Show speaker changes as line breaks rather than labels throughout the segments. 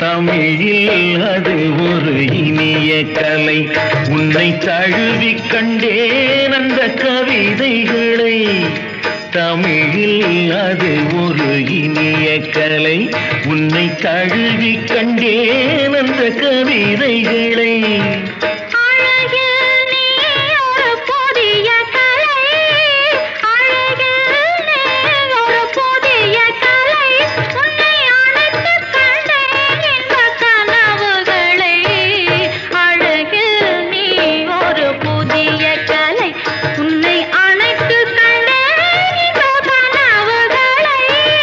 தமிழில் அது ஒரு இனிய கலை உன்னை தழுவிக் கண்டேன் அந்த கவிதைகளை தமிழில் அது ஒரு இனிய கலை உன்னை தழுவிக் கண்டேன் அந்த கவிதைகளை
அழகில் நீ ஒரு புதிய கலை அழகில் நீ ஒரு புதிய கலை உன்னை அணைத்துக் கண்டேன் இன்ப கனவுகளை அழகில் நீ ஒரு புதிய கலை உன்னை அணைத்துக் கண்டேன் இன்ப கனவுகளை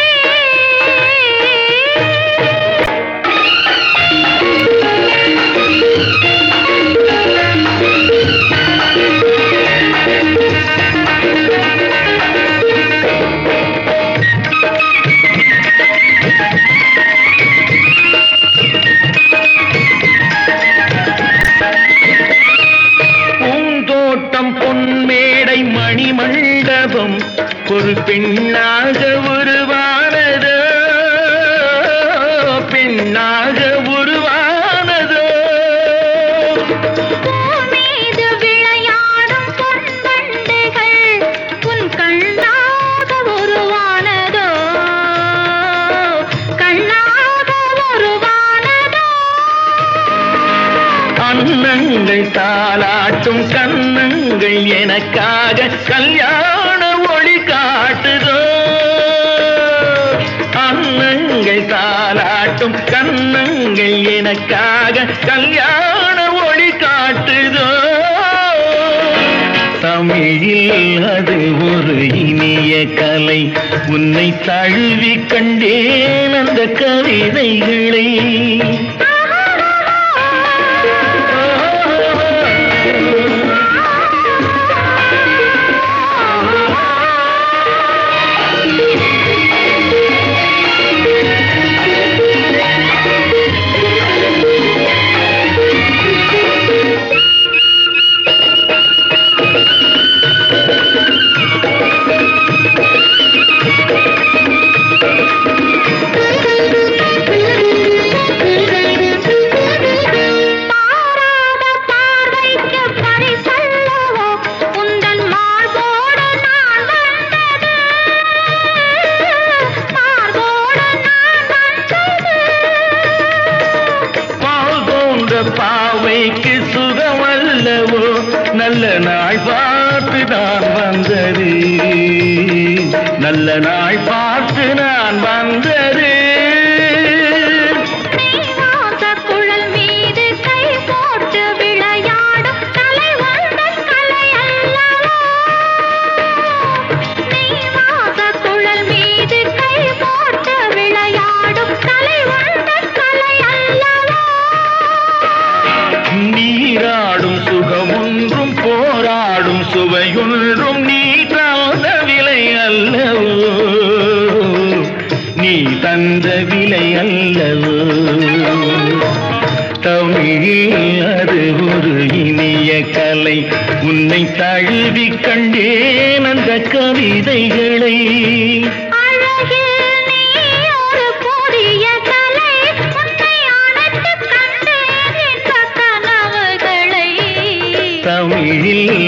பூந்தோட்டம் பொன்மேடை மணிமண்டபம் ஒரு பெண்ணாக உருவானதோ பெண்ணாக உருவானதோ
பூமீது விளையாடும் பொன்வண்டுகள் உன் கண்ணாக உருவானதோ கண்ணாக உருவானதோ
அன்னங்கள் தாளாட்டும் கன்னங்கள் எனக்காக கல்யாண ஒளி காட்டுதோ அன்னங்கள் தாளாட்டும் கன்னங்கள் எனக்காக கல்யாண ஒளி காட்டுதோ தமிழில் அது ஒரு இனிய கலை உன்னை தழுவி கண்டேன் அந்த கவிதைகளை
பாராத பார்வைக்கு பரிசல்லவோ உந்தன் மார்போடு நான் வந்தது மார்போடு நான் வந்தது
பால் போன்ற பாவைக்கு சுகமல்லவோ நல்ல நாள் பார்த்து நான் வந்தது நல்ல நாள் பார்த்து நான் வந்தது
குழல் மீது கை போட்டு விளையாடும் கலை வந்தன் கலை அல்லவோ குழல் மீது கை போட்டு விளையாடும் கலை வந்தன் கலை அல்லவோ
நீராடும் சுகமொன்றும் போராடும் சுவையொன்றும் நீ தந்த விலை அல்லவோ நீ தந்த விலை அல்லவோ தமிழில் அது ஒரு இனிய கலை உன்னை தழுவி கண்டேன் அந்த கவிதைகளை
அழகில் நீ ஒரு புதிய கலை உன்னை அணைத்துக் கண்டேன் இன்பக் கனவுகளை
தமிழில்